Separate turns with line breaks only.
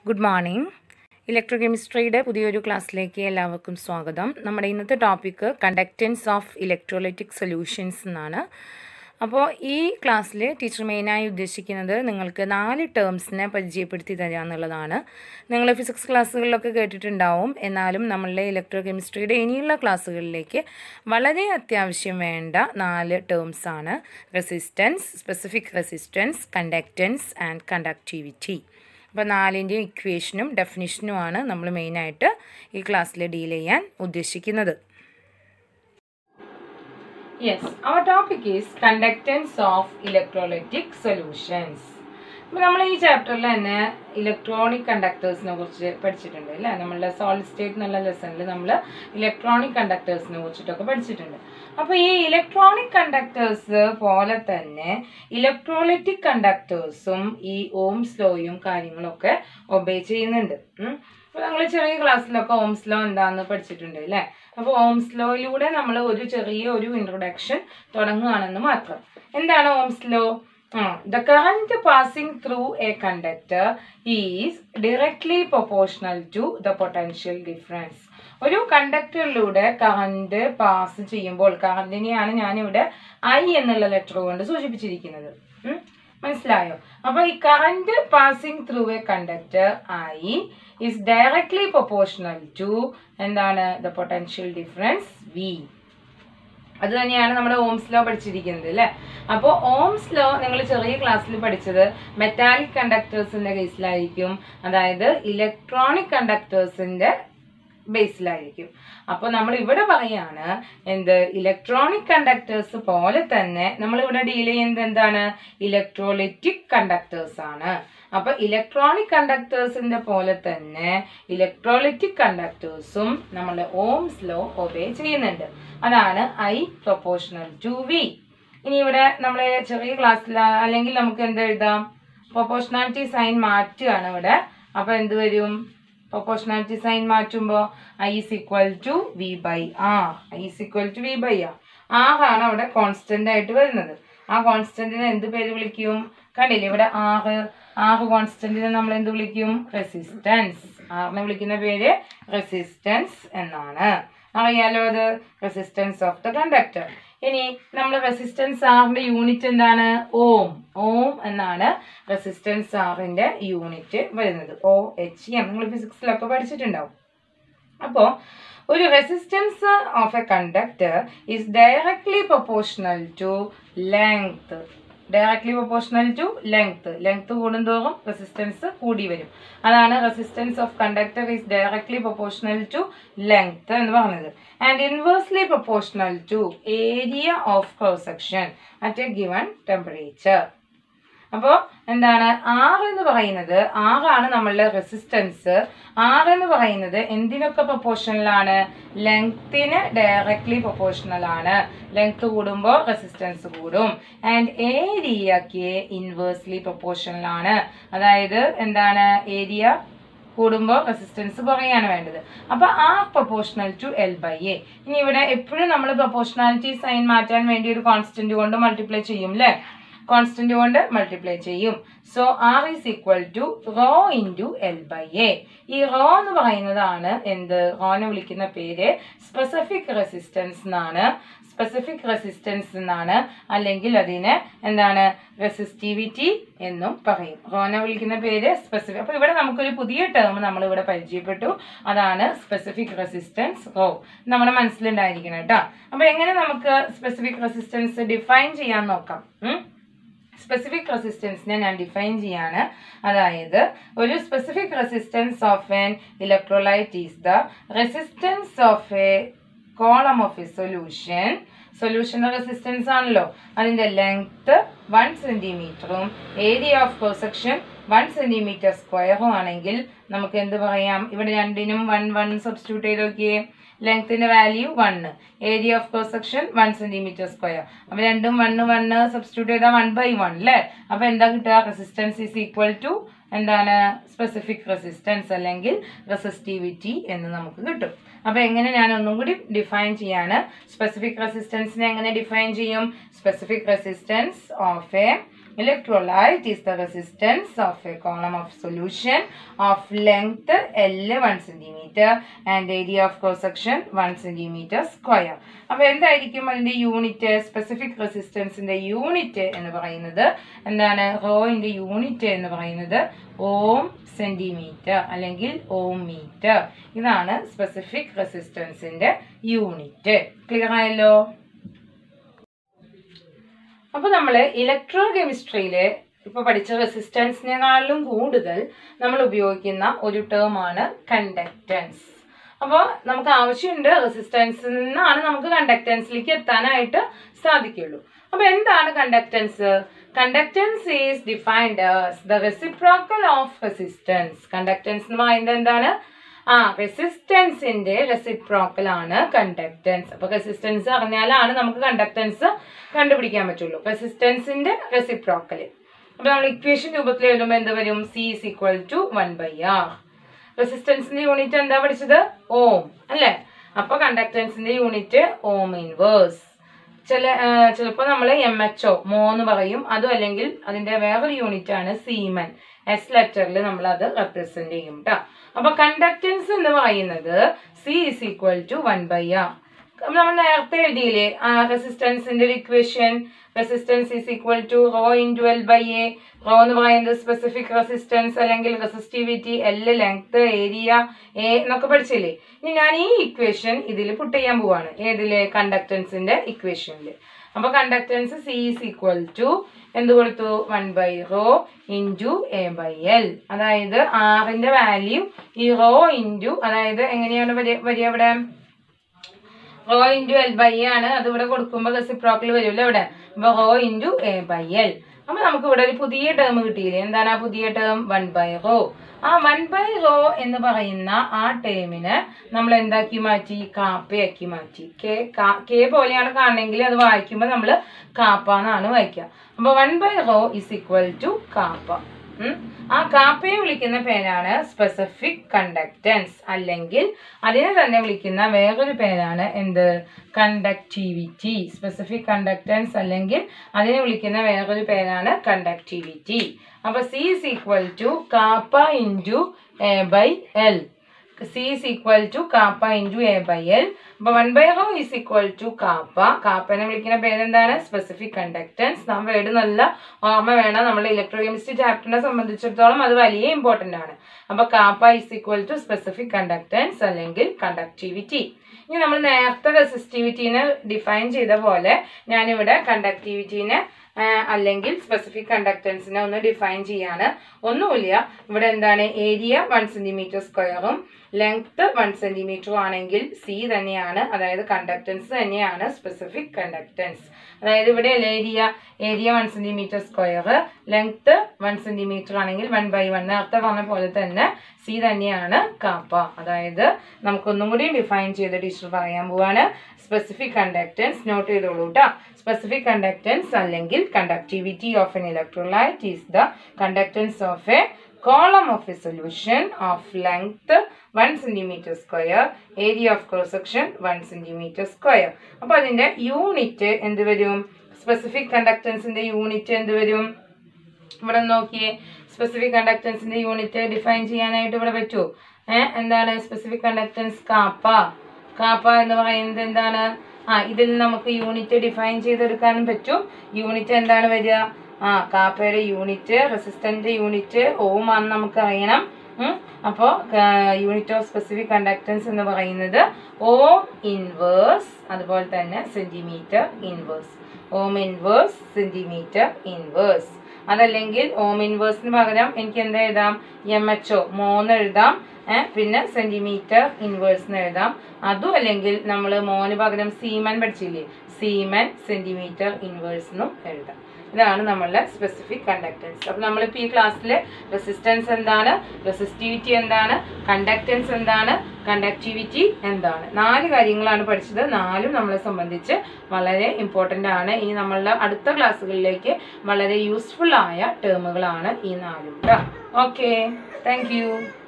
Good morning electro കെമിസ്ട്രിയുടെ പുതിയൊരു ക്ലാസ്സിലേക്ക് എല്ലാവർക്കും സ്വാഗതം നമ്മുടെ ഇന്നത്തെ topic conductance of electrolytic solutions എന്നാണ് അപ്പോൾ ഈ ക്ലാസ്സിൽ ടീച്ചർ മെയിനായി ഉദ്ദേശിക്കുന്നത് നിങ്ങൾക്ക് നാല് ടേംസിനെ പരിചയപ്പെടുത്തി തരിക എന്നുള്ളതാണ് നിങ്ങൾ ഫിസിക്സ് ക്ലാസ്സുകളിലൊക്കെ കേട്ടിട്ടുണ്ടാവും എന്നാലും നമ്മളുടെ ഇലക്ട്രോ കെമിസ്ട്രിയുടെ ഇനിയുള്ള ക്ലാസ്സുകളിലേക്ക് വളരെ അത്യാവശ്യം വേണ്ട നാല് ടേംസാണ് resistance specific resistance conductance and conductivity അപ്പോൾ നാലിൻ്റെയും ഇക്വേഷനും ഡെഫിനിഷനുമാണ് നമ്മൾ മെയിനായിട്ട് ഈ ക്ലാസ്സിൽ ഡീൽ ചെയ്യാൻ ഉദ്ദേശിക്കുന്നത് yes our topic is conductance of electrolytic solutions അപ്പോൾ നമ്മൾ ഈ ചാപ്റ്ററിൽ തന്നെ ഇലക്ട്രോണിക് കണ്ടക്ടേഴ്സിനെ കുറിച്ച് പഠിച്ചിട്ടുണ്ട് അല്ലേ നമ്മളുടെ സോളിഡ് സ്റ്റേറ്റ് എന്നുള്ള ലെസണിൽ നമ്മൾ ഇലക്ട്രോണിക് കണ്ടക്ടേഴ്സിനെ കുറിച്ചിട്ടൊക്കെ പഠിച്ചിട്ടുണ്ട് അപ്പോൾ ഈ ഇലക്ട്രോണിക് കണ്ടക്ടേഴ്സ് പോലെ തന്നെ ഇലക്ട്രോലൈറ്റിക് കണ്ടക്ടേഴ്സും ഈ ഓംസ് ലോയും കാര്യങ്ങളൊക്കെ ഒബേ ചെയ്യുന്നുണ്ട് ഉം. അപ്പോൾ നമ്മൾ ചെറിയ ക്ലാസ്സിലൊക്കെ ഓംസ് ലോ എന്താണെന്ന് പഠിച്ചിട്ടുണ്ട് അല്ലേ അപ്പോൾ ഓംസ് ലോയിലൂടെ നമ്മൾ ഒരു ചെറിയ ഒരു ഇൻട്രൊഡക്ഷൻ തുടങ്ങുകയാണെന്ന് മാത്രം എന്താണ് Ohm's law the current passing through a conductor is directly proportional to the potential difference ഒരു കണ്ടക്ടറിലൂടെ കറണ്ട് പാസ് ചെയ്യുമ്പോൾ കറണ്ടിനെയാണ് ഞാനിവിടെ ഐ എന്നുള്ള ലെറ്റർ കൊണ്ട് സൂചിപ്പിച്ചിരിക്കുന്നത് ഉം. മനസ്സിലായോ അപ്പൊ ഈ current passing through a conductor I is directly proportional to എന്താണ് ദ പൊട്ടൻഷ്യൽ ഡിഫറൻസ് വി അത് തന്നെയാണ് നമ്മുടെ ഓംസ് ലോ പഠിച്ചിരിക്കുന്നത് അല്ലേ അപ്പോൾ ഓംസ് ലോ നിങ്ങൾ ചെറിയ ക്ലാസ്സിൽ പഠിച്ചത് മെറ്റാലിക് കണ്ടക്ടേഴ്സിന്റെ കേസിലായിരിക്കും അതായത് ഇലക്ട്രോണിക് കണ്ടക്ടേഴ്സിന്റെ ബേസിലായിരിക്കും അപ്പോൾ നമ്മൾ ഇവിടെ പറയാണ് എന്ത് ഇലക്ട്രോണിക് കണ്ടക്ടേഴ്സ് പോലെ തന്നെ നമ്മൾ ഇവിടെ ഡീൽ ചെയ്യുന്നത് എന്താണ് ഇലക്ട്രോലിറ്റിക് കണ്ടക്ടേഴ്സ് ആണ് അപ്പൊ ഇലക്ട്രോണിക് കണ്ടക്ടേഴ്സിന്റെ പോലെ തന്നെ ഇലക്ട്രോലിറ്റിക് കണ്ടക്ടേഴ്സും നമ്മുടെ ഓംസ് ലോ ഒബേ ചെയ്യുന്നുണ്ട് അതാണ് ഐ പ്രൊപ്പോർഷണൽ ടു വി ഇനി ഇവിടെ നമ്മൾ ചെറിയ ക്ലാസ്സിൽ അല്ലെങ്കിൽ നമുക്ക് എന്ത് എഴുതാം പ്രൊപ്പോർഷണാലിറ്റി സൈൻ മാറ്റുകയാണ് ഇവിടെ അപ്പൊ എന്ത് വരും പ്രൊപ്പോർഷണാലിറ്റി സൈൻ മാറ്റുമ്പോൾ I is equal to V by R I is equal to V by R R ആണ് അവിടെ കോൺസ്റ്റന്റ് ആയിട്ട് വരുന്നത് ആ കോൺസ്റ്റന്റിനെ എന്ത് പേര് വിളിക്കും കണ്ടില്ലേ ഇവിടെ ആറ് ആറ് കോൺസ്റ്റന്റിനെ നമ്മൾ എന്ത് വിളിക്കും റെസിസ്റ്റൻസ് ആറിനെ വിളിക്കുന്ന പേര് റെസിസ്റ്റൻസ് എന്നാണ് അറിയാലോ അത് റെസിസ്റ്റൻസ് ഓഫ് ദ കണ്ടക്ടർ ഇനി നമ്മൾ റെസിസ്റ്റൻസ് ആറിന്റെ യൂണിറ്റ് എന്താണ് ഓം ഓം എന്നാണ് റെസിസ്റ്റൻസ് ആറിന്റെ യൂണിറ്റ് വരുന്നത് ഒ എച്ച് എം നിങ്ങൾ ഫിസിക്സിലൊക്കെ പഠിച്ചിട്ടുണ്ടാവും അപ്പോൾ ഒരു resistance of a conductor is directly proportional to length directly proportional to length length കൂടുന്തോറും റെസിസ്റ്റൻസ് കൂടി വരും അതാണ് resistance of conductor is directly proportional to length എന്ന് പറഞ്ഞത് and inversely proportional to area of cross section at a given temperature അപ്പോൾ എന്താണ് R എന്ന് പറയുന്നത് ആറാണ് നമ്മളുടെ റെസിസ്റ്റൻസ് ആർ എന്ന് പറയുന്നത് എന്തിനൊക്കെ പ്രൊപ്പോർഷണലാണ് ലെങ്ത്തിന് ഡയറക്ട്ലി പ്രൊപ്പോർഷണൽ ആണ് ലെങ്ത് കൂടുമ്പോൾ റെസിസ്റ്റൻസ് കൂടും ആൻഡ് ഏരിയക്ക് ഇൻവേഴ്സ്ലി പ്രൊപ്പോർഷണൽ ആണ് അതായത് എന്താണ് ഏരിയ കൂടുമ്പോൾ റെസിസ്റ്റൻസ് കുറയാണ് വേണ്ടത് അപ്പൊ ആ proportional to L by A ഇനി ഇവിടെ എപ്പോഴും നമ്മൾ പ്രൊപ്പോർഷണാലിറ്റി സൈൻ മാറ്റാൻ വേണ്ടി ഒരു കോൺസ്റ്റന്റ് കൊണ്ട് മൾട്ടിപ്ലൈ ചെയ്യും അല്ലേ കോൺസ്റ്റന്റ് കൊണ്ട് മൾട്ടിപ്ലൈ ചെയ്യും so R is equal to rho into L by A ഈ റോ എന്ന് പറയുന്നതാണ് എന്ത് റോനെ വിളിക്കുന്ന പേര് സ്പെസിഫിക് റെസിസ്റ്റൻസ് എന്നാണ് സ്പെസിഫിക് റെസിസ്റ്റൻസ് എന്നാണ് അല്ലെങ്കിൽ അതിനെ എന്താണ് റെസിസ്റ്റിവിറ്റി എന്നും പറയും റോനെ വിളിക്കുന്ന പേര് സ്പെസിഫിക് അപ്പൊ ഇവിടെ നമുക്കൊരു പുതിയ ടേം നമ്മൾ ഇവിടെ പരിചയപ്പെട്ടു അതാണ് സ്പെസിഫിക് റെസിസ്റ്റൻസ് റോ നമ്മുടെ മനസ്സിലുണ്ടായിരിക്കണം കേട്ടോ അപ്പൊ എങ്ങനെ നമുക്ക് സ്പെസിഫിക് റെസിസ്റ്റൻസ് ഡിഫൈൻ ചെയ്യാൻ നോക്കാം ഉം? സ്പെസിഫിക് റെസിസ്റ്റൻസിനെ ഞാൻ ഡിഫൈൻ ചെയ്യാണ് അതായത് ഒരു specific resistance of an electrolyte is the resistance of a column of a solution സൊല്യൂഷന്റെ റെസിസ്റ്റൻസ് ആണല്ലോ അതിന്റെ ലെങ്ത് വൺ സെന്റിമീറ്ററും area of cross section one centimetre സ്ക്വയറും ആണെങ്കിൽ നമുക്ക് എന്ത് പറയാം ഇവിടെ രണ്ടിനും വൺ വൺ സബ്സ്റ്റിറ്റ്യൂട്ട് ചെയ്ത് നോക്കിയേ ലെങ്ത്തിന്റെ value one area of cross section one centimetre square അപ്പൊ രണ്ടും വണ്ണ് വണ്ണ് സബ്സ്റ്റിറ്റ്യൂട്ട് ചെയ്താൽ വൺ ബൈ വൺ അല്ലേ അപ്പൊ എന്താ കിട്ടുക റെസിസ്റ്റൻസ് ഈസ് ഈക്വൽ ടു എന്താണ് സ്പെസിഫിക് റെസിസ്റ്റൻസ് അല്ലെങ്കിൽ റെസിസ്റ്റിവിറ്റി എന്ന് നമുക്ക് കിട്ടും അപ്പൊ എങ്ങനെ ഞാൻ ഒന്നും കൂടി ഡിഫൈൻ ചെയ്യാണ് സ്പെസിഫിക് റെസിസ്റ്റൻസിനെ എങ്ങനെ ഡിഫൈൻ ചെയ്യും specific resistance of a Electrolyte is the resistance of a column of solution of length L 1 centimeter and area of cross section 1 centimeter square. അപ്പോൾ എന്തായിരിക്കും അതിന്റെ യൂണിറ്റ് സ്പെസിഫിക് റെസിസ്റ്റൻസിന്റെ യൂണിറ്റ് എന്ന് പറയുന്നത് എന്താണ് റോയിന്റെ യൂണിറ്റ് എന്ന് പറയുന്നത് ഓം സെന്റിമീറ്റർ അല്ലെങ്കിൽ ഓം മീറ്റർ ഇതാണ് സ്പെസിഫിക് റെസിസ്റ്റൻസിന്റെ യൂണിറ്റ് ക്ലിയർ ആയല്ലോ അപ്പൊ നമ്മൾ ഇലക്ട്രോ കെമിസ്ട്രിയില് ഇപ്പൊ പഠിച്ച റെസിസ്റ്റൻസിനെക്കാളും കൂടുതൽ നമ്മൾ ഉപയോഗിക്കുന്ന ഒരു ടേം ആണ് കണ്ടക്റ്റൻസ് അപ്പോൾ നമുക്ക് ആവശ്യമുണ്ട് റെസിസ്റ്റൻസിൽ നിന്നാണ് നമുക്ക് കണ്ടക്റ്റൻസിലേക്ക് എത്താനായിട്ട് സാധിക്കുള്ളൂ അപ്പൊ എന്താണ് conductance conductance is defined the reciprocal of resistance conductance എന്ന് പറയുന്നത് എന്താണ് ആ റെസിസ്റ്റൻസിന്റെ റെസിപ്രോക്കൽ ആണ് കണ്ടക്റ്റൻസ് അപ്പൊ റെസിസ്റ്റൻസ് അറിഞ്ഞാലാണ് നമുക്ക് കണ്ടക്റ്റൻസ് കണ്ടുപിടിക്കാൻ പറ്റുള്ളൂ റെസിസ്റ്റൻസിന്റെ റെസിപ്രോക്കൽ അപ്പൊ നമ്മൾ ഇക്വേഷൻ രൂപത്തിൽ എഴുതുമ്പോൾ എന്ത് വരും C is equal to one by R റെസിസ്റ്റൻസിന്റെ യൂണിറ്റ് എന്താ പഠിച്ചത് ഓം അല്ലേ അപ്പൊ കണ്ടക്റ്റൻസിന്റെ യൂണിറ്റ് ഓം ഇൻവേഴ്സ് ചില ചിലപ്പോൾ നമ്മൾ എം എച്ച് ഒ മോന്ന് പറയും അതും അല്ലെങ്കിൽ അതിന്റെ വേറൊരു യൂണിറ്റ് ആണ് സീമൻ എസ് ലെറ്ററിൽ നമ്മൾ അത് റെപ്രസെന്റ് ചെയ്യും കേട്ടോ അപ്പൊ കണ്ടക്റ്റൻസ് എന്ന് പറയുന്നത് C is equal to one by R നമ്മൾ നേരത്തെ എഴുതിയില്ലേ റെസിസ്റ്റൻസിന്റെ ഒരു equation resistance is equal to rho into L by A rho എന്ന് പറയുന്നത് സ്പെസിഫിക് റെസിസ്റ്റൻസ് അല്ലെങ്കിൽ resistivity L length area A എന്നൊക്കെ പഠിച്ചില്ലേ ഇനി ഞാൻ ഈ ഇക്വേഷൻ ഇതിൽ പുട്ട് ചെയ്യാൻ പോവാണ് ഏതില് കണ്ടക്ടൻസിന്റെ ഇക്വേഷനിൽ അപ്പൊ conductance C is equal to എന്ത് കൊടുത്തു one by rho into A by L അതായത് ആറിന്റെ വാല്യൂ ഈ റോ ഇൻറ്റു അതായത് എങ്ങനെയാണ് വരിക വരിക ഇവിടെ റോ ഇൻറ്റു എൽ ബൈ ആണ് അത് ഇവിടെ കൊടുക്കുമ്പോൾ റെസിപ്രോക്കൽ വരുമല്ലോ ഇവിടെ അപ്പൊ rho into A by L അപ്പൊ നമുക്ക് ഇവിടെ ഒരു പുതിയ ടേം കിട്ടിയില്ലേ എന്താണ് ആ പുതിയ ടേം വൺ ബൈ റോ ആ വൺ ബൈ റോ എന്ന് പറയുന്ന ആ ടേമിനെ നമ്മൾ എന്താക്കി മാറ്റി കാപ്പയാക്കി മാറ്റി കെ കെ പോലെയാണ് കാണണമെങ്കിൽ അത് വായിക്കുമ്പോൾ നമ്മൾ കാപ്പ എന്നാണ് വായിക്കുക അപ്പൊ one by rho is equal to kappa ഉം. ആ കാപ്പയെ വിളിക്കുന്ന പേരാണ് സ്പെസിഫിക് കണ്ടക്റ്റൻസ് അല്ലെങ്കിൽ അതിനെ തന്നെ വിളിക്കുന്ന വേറൊരു പേരാണ് എന്ത് കണ്ടക്ടിവിറ്റി സ്പെസിഫിക് കണ്ടക്റ്റൻസ് അല്ലെങ്കിൽ അതിനെ വിളിക്കുന്ന വേറൊരു പേരാണ് കണ്ടക്ടിവിറ്റി അപ്പൊ C is equal to kappa into A by L C is equal to kappa into A by L അപ്പൊ one by rho is equal to kappa കാപ്പനെ വിളിക്കുന്ന പേരെന്താണ് സ്പെസിഫിക് കണ്ടക്റ്റൻസ് നാം വേർഡ് നല്ല ഓർമ്മ വേണം നമ്മുടെ ഇലക്ട്രോകെമിസ്ട്രി ചാപ്റ്ററിനെ സംബന്ധിച്ചിടത്തോളം അത് വലിയ ഇമ്പോർട്ടന്റ് ആണ് അപ്പൊ kappa is equal to specific conductance അല്ലെങ്കിൽ കണ്ടക്ടിവിറ്റി ഇനി നമ്മൾ നേരത്തെ റെസിസ്റ്റിവിറ്റീനെ ഡിഫൈൻ ചെയ്ത പോലെ ഞാനിവിടെ കണ്ടക്ടിവിറ്റീനെ അല്ലെങ്കിൽ സ്പെസിഫിക് കണ്ടക്റ്റൻസിനെ ഒന്ന് ഡിഫൈൻ ചെയ്യാണ് ഒന്നുമില്ല ഇവിടെ എന്താണ് ഏരിയ വൺ സെന്റിമീറ്റർ സ്ക്വയറും ലെങ്ത് വൺ സെന്റിമീറ്ററും ആണെങ്കിൽ സി തന്നെയാണ് അതായത് കണ്ടക്റ്റൻസ് തന്നെയാണ് സ്പെസിഫിക് കണ്ടക്റ്റൻസ് അതായത് ഇവിടെ area area one centimetre square length one centimetre ആണെങ്കിൽ വൺ ബൈ വൺ നേരത്തെ പറഞ്ഞ പോലെ തന്നെ സി തന്നെയാണ് കാപ്പ അതായത് നമുക്കൊന്നും കൂടി ഡിഫൈൻ ചെയ്ത് ടീച്ചർ പറയാൻ പോവാണ് സ്പെസിഫിക് കണ്ടക്റ്റൻസ് നോട്ട് ചെയ്തോളൂ കേട്ടോ സ്പെസിഫിക് കണ്ടക്റ്റൻസ് അല്ലെങ്കിൽ conductivity of an electrolyte is the conductance of a column of a solution of length 1 centimeter square area of cross section 1 centimeter square അപ്പോൾ അതിന്റെ യൂണിറ്റ് എന്ത് വരും സ്പെസിഫിക് കണ്ടക്ടൻസിന്റെ യൂണിറ്റ് എന്ത് വരും ഇവിടെ നോക്കിയേ സ്പെസിഫിക് കണ്ടക്ടൻസിന്റെ യൂണിറ്റ് ഡിഫൈൻ ചെയ്യാനായിട്ട് ഇവിടെ പറ്റുമോ ഏഹ് എന്താണ് സ്പെസിഫിക് കണ്ടക്ടൻസ് കാപ്പ കാപ്പ എന്ന് പറയുന്നത് എന്താണ് ആ ഇതിൽ നമുക്ക് യൂണിറ്റ് ഡിഫൈൻ ചെയ്തെടുക്കാനും പറ്റും യൂണിറ്റ് എന്താണ് വരിക ആ കാപ്പയുടെ യൂണിറ്റ് റെസിസ്റ്റന്റ് യൂണിറ്റ് ഓം ആണെന്ന് നമുക്ക് അറിയണം ഉം. അപ്പോ യൂണിറ്റ് ഓഫ് സ്പെസിഫിക് കണ്ടക്ടൻസ് എന്ന് പറയുന്നത് ഓം ഇൻവേഴ്സ് അതുപോലെ തന്നെ centimetre inverse ohm inverse centimetre inverse അതല്ലെങ്കിൽ ഓം ഇൻവേഴ്സിന് പകരം എനിക്ക് എന്ത് എഴുതാം എം എച്ച് ഒ മൂന്ന് എഴുതാം ഏഹ് പിന്നെ സെന്റിമീറ്റർ ഇൻവേഴ്സ് എന്ന് എഴുതാം അതും അല്ലെങ്കിൽ നമ്മൾ മോന് പകരം സീമൻ പഠിച്ചില്ലേ സീമൻ സെന്റിമീറ്റർ ഇൻവേഴ്സ് എന്നും എഴുതാം ഇതാണ് നമ്മളുടെ സ്പെസിഫിക് കണ്ടക്ടൻസ് അപ്പൊ നമ്മളിപ്പോൾ ഈ ക്ലാസ്സിൽ റെസിസ്റ്റൻസ് എന്താണ് റെസിസ്റ്റിവിറ്റി എന്താണ് കണ്ടക്ടൻസ് എന്താണ് കണ്ടക്ടിവിറ്റി എന്താണ് നാല് കാര്യങ്ങളാണ് പഠിച്ചത് നാലും നമ്മളെ സംബന്ധിച്ച് വളരെ ഇമ്പോർട്ടൻ്റ് ആണ് ഇനി നമ്മളുടെ അടുത്ത ക്ലാസ്സുകളിലേക്ക് വളരെ യൂസ്ഫുൾ ആയ ടേമുകളാണ് ഈ നാലും കേട്ടോ ഓക്കെ താങ്ക് യു